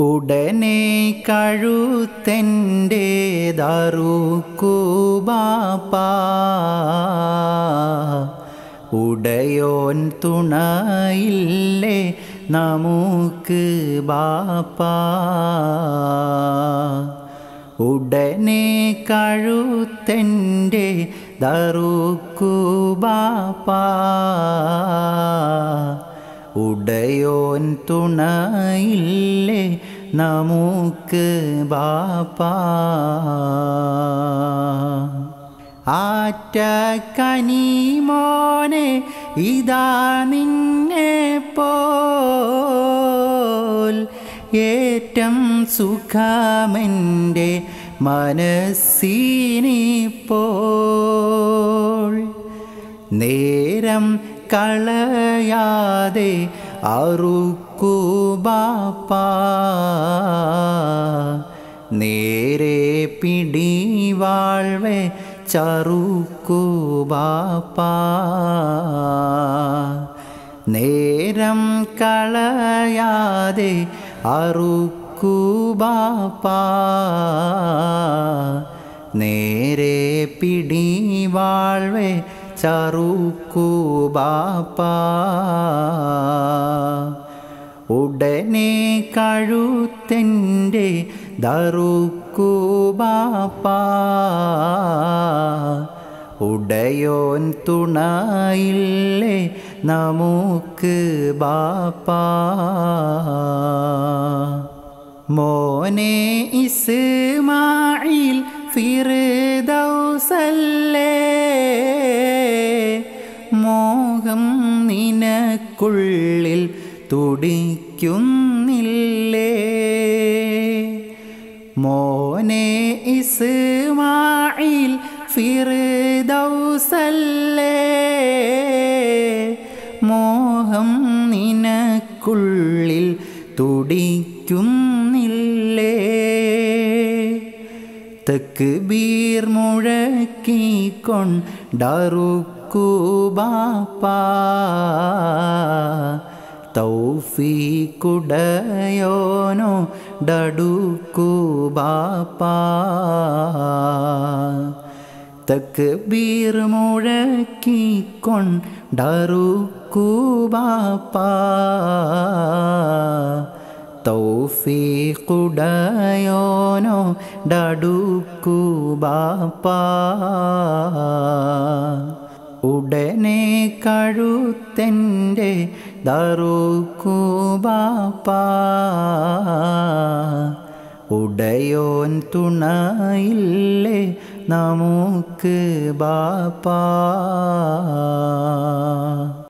ഉടനെ കഴുത്തെൻ്റെ ദറുക്കുബാപ്പ ഉടയോൻ തുണയില്ലേ നമുക്ക് ബാപ്പ ഉടനെ കഴുത്തെൻ്റെ ദറുക്കുബാപ്പ ഉടയോൻ തുണയില്ലേ നമുക്ക് ബാപ്പ ആറ്റ കനിമോനെ ഇതാ നിന്നെ പോൽ ഏറ്റം സുഖമെൻ്റെ മനസ്സിനിപ്പോൾ നേരം കളയാതെ അറുക്കുബാപ്പ നേരെ പിടിവാഴ്വെ ചറുക്കുബാപ്പ നേരം കളയാതെ അറുക്കുബാപ്പ നേരെ പിടിവാഴ്വെ ചറുക്കുബാപ്പ ഉടനെ കഴുത്തെൻ്റെ ദറുക്കുബാപ്പ ഉടയോൻ തുണയില്ലേ നമുക്ക് ബാപ്പ മോനെ ഇസ്മായിൽ ഫിർദൗസല്ലേ മോഹം നിനക്കുള്ളിൽ തുടിക്കുന്നില്ലേ മോനെ ഇസ്മായിൽ ഫിർദൗസല്ലേ മോഹം നിനക്കുള്ളിൽ തുടിക്കുന്നില്ലേ തക്ബീർ മുഴക്കിക്കൊണ്ടറുക്കുബാപ്പ തൗഫീക്കുടയോനോ ഡടുക്കുബാപ്പ തക്ബീർ മുഴക്കിക്കൊണ്ടറുക്കുബാപ്പ തൗഫീഖുടയോനോ ഡടുക്കുബാപ്പ ഉടനെ കഴുത്തെൻ്റെ ദറുക്കുബാപ്പ ഉടയോൻ തുണയില്ലേ നമുക്ക് ബാപ്പ